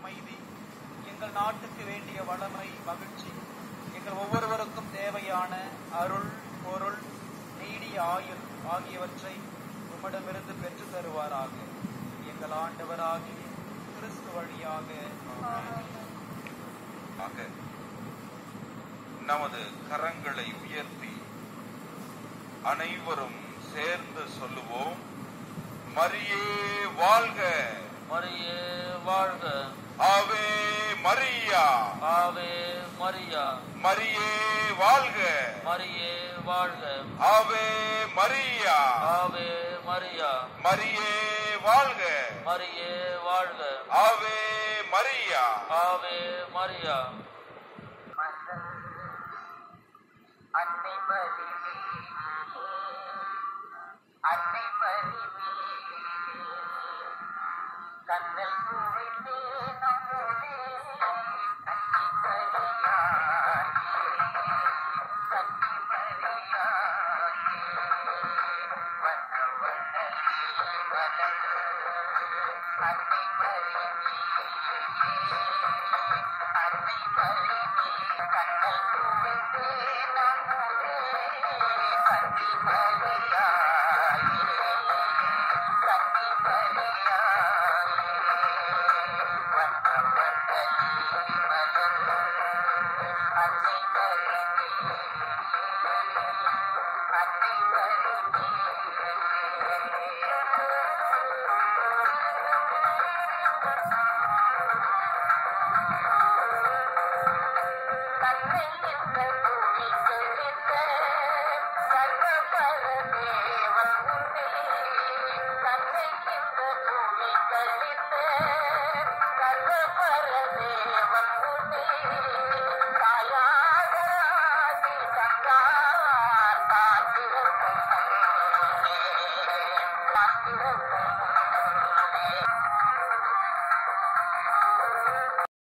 அமைதி எங்கள் நாட்டுக்கு வேண்டிய வளமை மகிழ்ச்சி எங்கள் ஒவ்வொருவருக்கும் தேவையான அருள் பொருள் நீடிய ஆயுள் ஆகியவற்றை உம்மிடமிருந்து பெற்றுத் தருவாராக எங்கள் ஆண்டவராகிய கிறிஸ்து வழியாக ஆமென். ஆக நமது கரங்களை உயர்த்தி அனைவரும் சேர்ந்து சொல்லுவோம் மரியே வாழ்க மரியே வாழ்க ஆவே மரியா ஆவே மரியா மரியே வாழ்க மரியே வாழ்க ஆவே மரியா ஆவே மரியா மரியே வாழ்க மரியே வாழ்க ஆவே மரியா ஆவே மரியா அன்னை மறிவே அன்னை மறிவே கண்ணல் குவைத்தே நம்மோடே கண்ணி மறியாயே கண்ணி மறியாயே வண்ண வண்ண வளர் அன்னை